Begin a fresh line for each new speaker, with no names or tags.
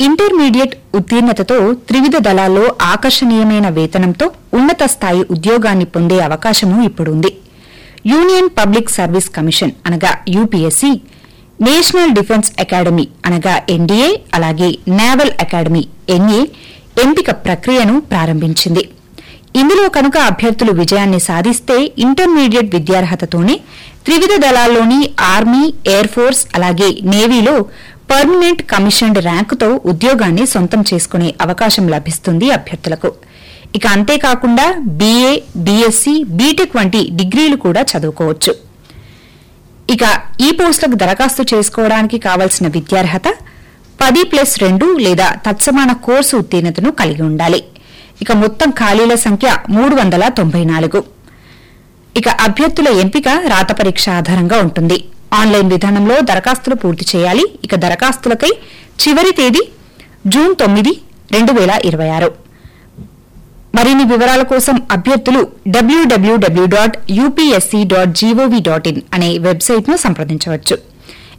intermediate ఉత్తీర్ణతతో త్రివిధ దళాల్లో ఆకర్షణీయమైన వేతనంతో ఉన్నత స్థాయి ఉద్యోగాన్ని పొందే అవకాశము ఇప్పుడుంది యూనియన్ పబ్లిక్ సర్వీస్ కమిషన్ అనగా యూపీఎస్సీ నేషనల్ డిఫెన్స్ అకాడమీ అనగా ఎన్డీఏ అలాగే నేవల్ అకాడమీ ఎన్ఏ ఎంపిక ప్రక్రియను ప్రారంభించింది ఇందులో కనుక అభ్యర్థులు విజయాన్ని సాధిస్తే ఇంటర్మీడియట్ విద్యార్హతతోనే త్రివిధ దళాల్లోని ఆర్మీ ఎయిర్ ఫోర్స్ అలాగే నేవీలో పర్మనెంట్ కమిషన్డ్ ర్యాంకుతో ఉద్యోగాన్ని సొంతం చేసుకునే అవకాశం లభిస్తుంది అభ్యర్థులకు ఇక అంతేకాకుండా బీఏ బీఎస్సీ బీటెక్ వంటి డిగ్రీలు కూడా చదువుకోవచ్చు ఇక ఈ పోస్టులకు దరఖాస్తు చేసుకోవడానికి కావలసిన విద్యార్హత పది ప్లస్ రెండు లేదా తత్సమాన కోర్సు ఉత్తీర్ణతను కలిగి ఉండాలి ఇక మొత్తం ఖాళీల సంఖ్య మూడు వందల తొంభై నాలుగు ఇక అభ్యర్థుల ఎంపిక రాత పరీక్ష ఆధారంగా ఉంటుంది ఆన్లైన్ విధానంలో దరఖాస్తులు పూర్తి చేయాలి ఇక దరఖాస్తులకై చివరి తేదీ జూన్ తొమ్మిది రెండు వేల ఇరవై ఆరు మరిన్ని వివరాల కోసం అభ్యర్థులు W W W dot UPSC dot G O V dot in అనే వెబ్సైట్ను సంప్రదించవచ్చు